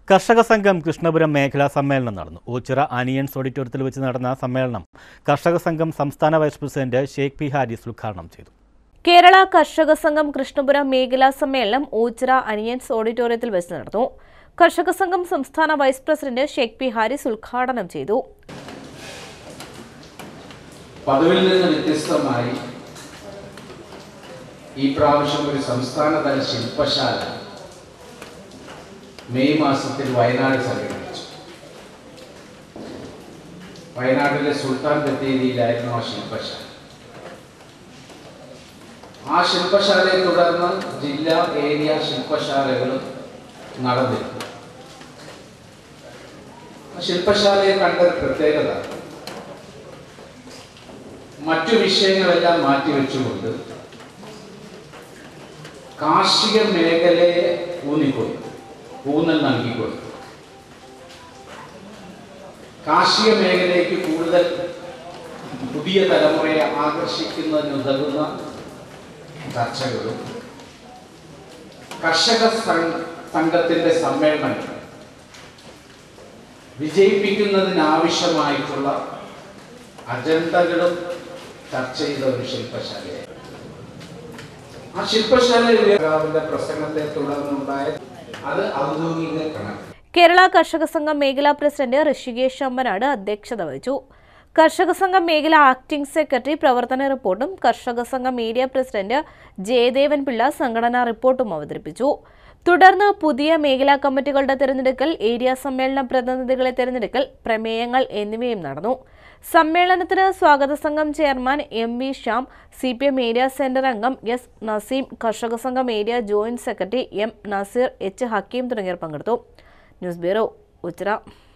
കർഷക സംഘം കൃഷ്ണപുരം മേഖലാ സമ്മേളനം നടന്നു ഓച്ചിറ ആനിയൻസ് ഓഡിറ്റോറിയത്തിൽ വെച്ച് നടന്ന സമ്മേളനം കർഷക സംഘം സംസ്ഥാന vice president Sheikh P Haris ഉദ്ഘാടനം ചെയ്തു കേരള കർഷക സംഘം കൃഷ്ണപുരം മേഖലാ സമ്മേളനം ഓച്ചിറ അനിയൻസ് ഓഡിറ്റോറിയത്തിൽ വെച്ച് നടന്നു കർഷക സംഘം സംസ്ഥാന vice president Sheikh P Haris ഉദ്ഘാടനം ചെയ്തു പതിവിൽ നിന്ന് വ്യത്യസ്തമായി ഈ പ്രാവശ്യം ഒരു സംസ്ഥാനതല ശില്പശാല മെയ് മാസത്തിൽ വയനാട് സംഘടിപ്പിച്ചു വയനാട്ടിലെ സുൽത്താൻ ബത്തേരിയിലായിരുന്നു ആ ശില്പശാല ആ ശില്പശാലയെ തുടർന്ന് ജില്ലാ ഏരിയ ശില്പശാലകളും നടന്നിരുന്നു ആ ശില്പശാലയെ കണ്ട ഒരു പ്രത്യേകത മറ്റു വിഷയങ്ങളെല്ലാം മാറ്റിവെച്ചുകൊണ്ട് കാർഷിക മേഖലയെ ഊന്നിക്കൊണ്ട് ഊന്നൽ നൽകിക്കൊണ്ട് കാർഷിക മേഖലയ്ക്ക് കൂടുതൽ പുതിയ തലമുറയെ ആകർഷിക്കുന്നതിനുതകുന്ന ചർച്ചകളും കർഷക സം- സംഘത്തിന്റെ സമ്മേളനങ്ങൾ വിജയിപ്പിക്കുന്നതിനാവശ്യമായിട്ടുള്ള അജണ്ടകളും ചർച്ച ചെയ്ത ഒരു ശില്പശാലയായിരുന്നു ആ ശില്പശാലയുടെ പ്രസംഗത്തെ തുടർന്നുണ്ടായ അത് ഔദ്യോഗിക കണക്ക് കേരള കർഷക സംഘം മേഖലാ പ്രസിഡന്റ് ഋഷികേഷ് അമ്പനാട് അധ്യക്ഷത വഹിച്ചു കർഷക സംഘം മേഖല ആക്ടിംഗ് സെക്രട്ടറി പ്രവർത്തന റിപ്പോർട്ടും കർഷക സംഘം ഏരിയ പ്രസിഡന്റ് ജയദേവൻ പിള്ള സംഘടനാ റിപ്പോർട്ടും അവതരിപ്പിച്ചു തുടർന്ന് പുതിയ മേഖലാ കമ്മിറ്റികളുടെ തെരഞ്ഞെടുക്കൽ ഏരിയ സമ്മേളന പ്രതിനിധികളെ തെരഞ്ഞെടുക്കൽ പ്രമേയങ്ങൾ എന്നിവയും നടന്നു സമ്മേളനത്തിന് സ്വാഗത സംഘം chairman M V Shyam C P M area centre അംഗം എസ് നസീം കർഷക സംഘം area joint secretary M Naseer H Hakeem തുടങ്ങിയവർ പങ്കെടുത്തു ന്യൂസ് ബ്യൂറോ ഉച്ചറ